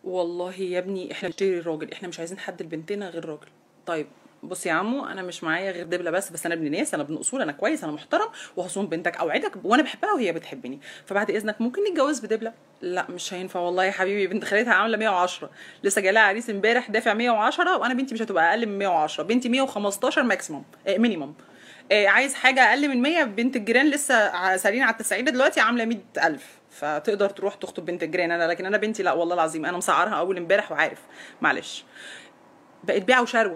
والله يا ابني احنا بنشتري الراجل احنا مش عايزين حد لبنتنا غير راجل طيب بص يا عمو انا مش معايا غير دبله بس بس انا ابن ناس انا ابن اصول انا كويس انا محترم وهصوم بنتك اوعدك وانا بحبها وهي بتحبني فبعد اذنك ممكن نتجوز بدبله لا مش هينفع والله يا حبيبي بنت خالتها عامله 110 لسه جاي لها عريس امبارح دافع 110 وانا بنتي مش هتبقى اقل من 110 بنتي 115 ماكسيموم آه مينيموم آه عايز حاجه اقل من 100 بنت الجيران لسه ع- سالين على التسعيره دلوقتي عامله 100000 فتقدر تروح تخطب بنت الجيران انا لكن انا بنتي لا والله العظيم انا مسعرها اول امبارح وعارف معلش بقت بيعه وشروه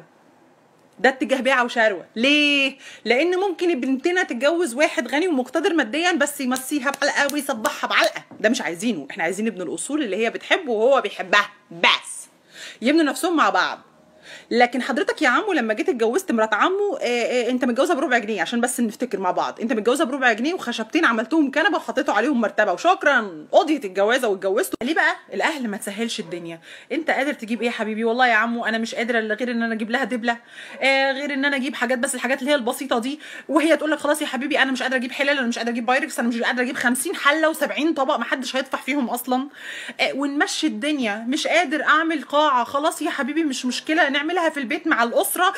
ده اتجاه بيعه وشروه ليه لان ممكن بنتنا تتجوز واحد غني ومقتدر ماديا بس يمسيها بعلقه ويصبحها بعلقه ده مش عايزينه احنا عايزين ابن الاصول اللي هي بتحبه وهو بيحبها بس يبنوا نفسهم مع بعض لكن حضرتك يا عمو لما جيت اتجوزت مرات عمو آه آه انت متجوزه بربع جنيه عشان بس نفتكر مع بعض انت متجوزه بربع جنيه وخشبتين عملتهم كنبه وحطيتوا عليهم مرتبه وشكرا قضيت الجوازه واتجوزتوا ليه بقى الاهل ما تسهلش الدنيا انت قادر تجيب ايه يا حبيبي والله يا عمو انا مش قادره الا غير ان انا اجيب لها دبله آه غير ان انا اجيب حاجات بس الحاجات اللي هي البسيطه دي وهي تقول لك خلاص يا حبيبي انا مش قادره اجيب حلال انا مش قادره اجيب بايركس انا مش قادره اجيب 50 حله و70 طبق ما حدش هيدفع فيهم اصلا آه ونمشي الدنيا مش قادر اعمل قاعه خلاص يا حبيبي مش مشكله نعملها في البيت مع الاسره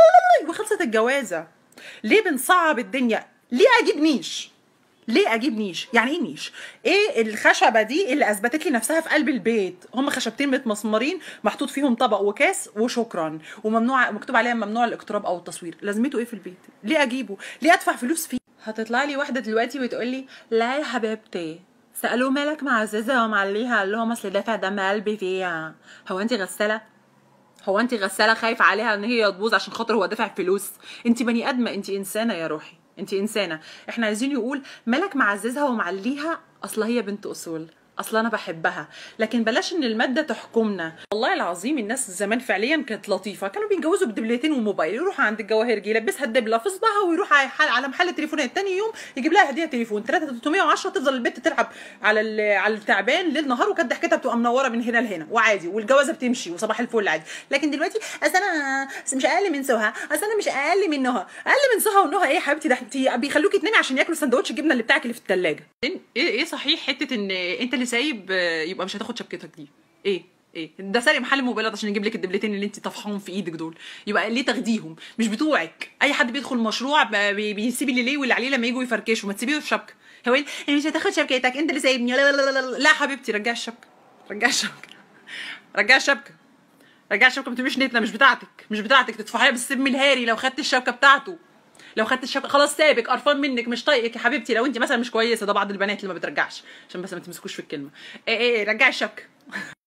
وخلصت الجوازه ليه بنصعب الدنيا ليه اجيب نيش ليه اجيب نيش يعني ايه نيش ايه الخشبه دي اللي اثبتت لي نفسها في قلب البيت هم خشبتين متمسمرين محطوط فيهم طبق وكاس وشكرا وممنوع مكتوب عليها ممنوع الاقتراب او التصوير لازمته ايه في البيت ليه اجيبه ليه ادفع فلوس فيه هتطلع لي واحده دلوقتي وتقول لي لا يا حبيبتي سالوه مالك معززه ومعليها قال لهم اصل دافع دم قلبي فيها هو انت غساله هو انت غساله خايفه عليها ان هي تبوظ عشان خاطر هو دافع فلوس انت بني ادمه انت انسانه يا روحي انت انسانه احنا عايزين يقول مالك معززها ومعليها اصل هي بنت اصول اصل انا بحبها لكن بلاش ان الماده تحكمنا والله العظيم الناس زمان فعليا كانت لطيفه كانوا بيتجوزوا بدبلتين وموبايل يروح عند الجواهرجي يلبسها الدبله في صباعها ويروح على حل- على محل التليفونات تاني يوم يجيب لها هديه تليفون 3310 تفضل البنت تلعب على ال- على التعبان ليل نهار وكانت ضحكتها بتبقى منوره من هنا لهنا وعادي والجوازه بتمشي وصباح الفل عادي لكن دلوقتي اصل انا مش اقل من سهى اصل انا مش اقل من نهى اقل من سهى ونهى ايه يا حبيبتي ده انت بيخلوكي تنامي عشان ياكلوا سندوتش الجبنه اللي بتاعك اللي في الثلاجه ايه ايه صحيح حته ان انت اللي سايب آه، يبقى مش هتاخد شبكتك دي ايه ايه ده سارق محل موبايلات عشان يجيب لك الدبلتين اللي انت طافحاهم في ايدك دول يبقى ليه تاخديهم مش بتوعك اي حد بيدخل مشروع ب- بي- بيسيب اللي ليه واللي عليه لما يجوا يفركشوا ما تسيبيه في شبكه هو يقول إيه مش هتاخد شبكتك انت اللي سايبني لا لا لا لا لا حبيبتي رجعي الشبكه رجعي الشبكه رجعي الشبكه رجعي الشبكه ما تبقيش نتنه مش بتاعتك مش بتاعتك تدفعيها بالسم الهاري لو خدت الشبكه بتاعته لو خدت الشبكه خلاص سابك قرفان منك مش طايقك يا حبيبتي لو انت مثلا مش كويسه ده بعض البنات اللي ما بترجعش عشان بس ما تمسكوش في الكلمه ايه ايه رجعي الشبكه